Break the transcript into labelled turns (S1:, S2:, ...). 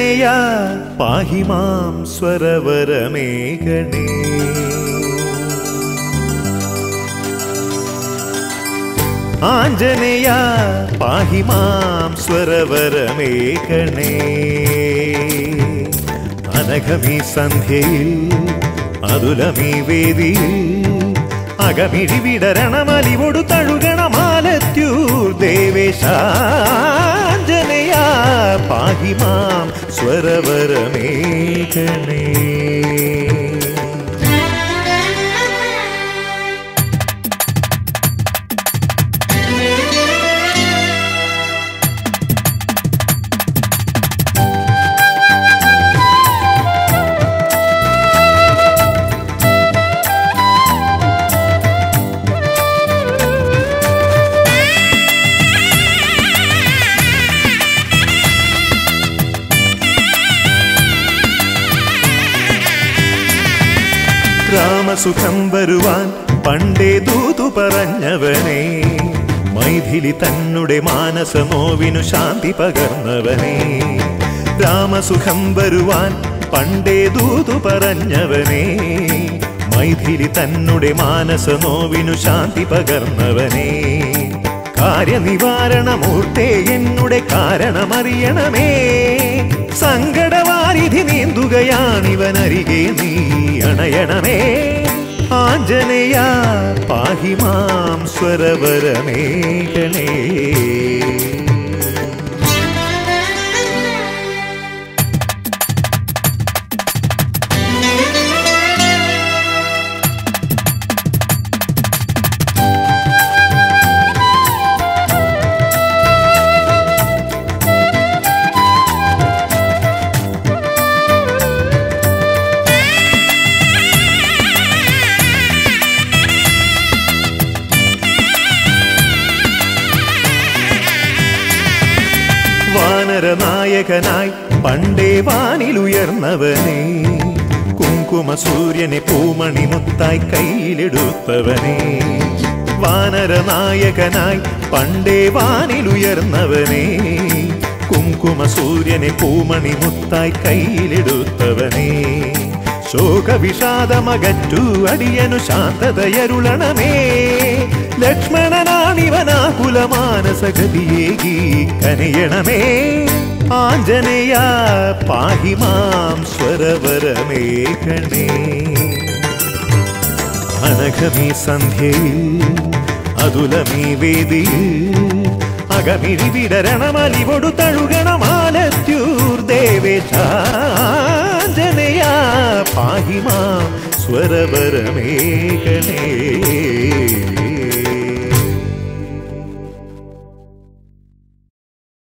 S1: ആഞ്ജനേയ പാഹി മാം സ്വരവരമേകണേ ആഞ്ജനേയ പാഹി മാം സ്വരവരമേകണേ അനഘമീ സന്ധ്യയിൽ അതുലമീ വേദിയിൽ അകമിഴി വിടരണമലിവൊടു തഴുകണമാലത്യൂർ ദേവേശാഞ്ജനയ പാഹി മാം സ്വരവരമേകണേ രാമസുഖം വരുവാൻ പണ്ടേ ദൂതു പറഞ്ഞവനെ മൈഥിലി തന്നുടെ മാനസ നോവിനു ശാന്തി പകർന്നവനെ രാമസുഖം വരുവാൻ പണ്ടേ ദൂതു പറഞ്ഞവനെ മൈഥിലി തന്നുടെ മാനസ നോവിനു ശാന്തി പകർന്നവനെ കാര്യനിവാരണമൂർത്തേ എന്നുടെ കാരണമറിയണമേ സങ്കടവാരിധി നീന്തുകയാണിവനരികെ നീ അണയണമേ ആഞ്ജനേയ പാഹി മാം സ്വരവരമേകണേ വാനരനായകനായി പണ്ടേ വാനിലുയർന്നവനെ കുങ്കുമ സൂര്യനെ പൂമണി മുത്തായി കയ്യിലെടുത്തവനെ വാനരനായകനായി പണ്ടേ വാനിലുയർന്നവനെ കുങ്കുമ സൂര്യനെ പൂമണി മുത്തായി കയ്യിലെടുത്തവനെ ശോകവിഷാദമകറ്റു അടിയനു ശാന്തതയരുളണമേ ലക്ഷ്മണനാണിവനാകുലമാനസഗതിയേകി കനിയണമേ ആഞ്ജനേയ പാഹി മാം സ്വരവരമേകണേ അനഘമീ സന്ധ്യയിൽ അതുലമീ വേദിയിൽ അകമിഴി വിടരണമലിവൊടു തഴുകണമാലത്യൂർ ദേവേശാഞ്ജനയ പാഹി മാം സ്വരവരമേകണേ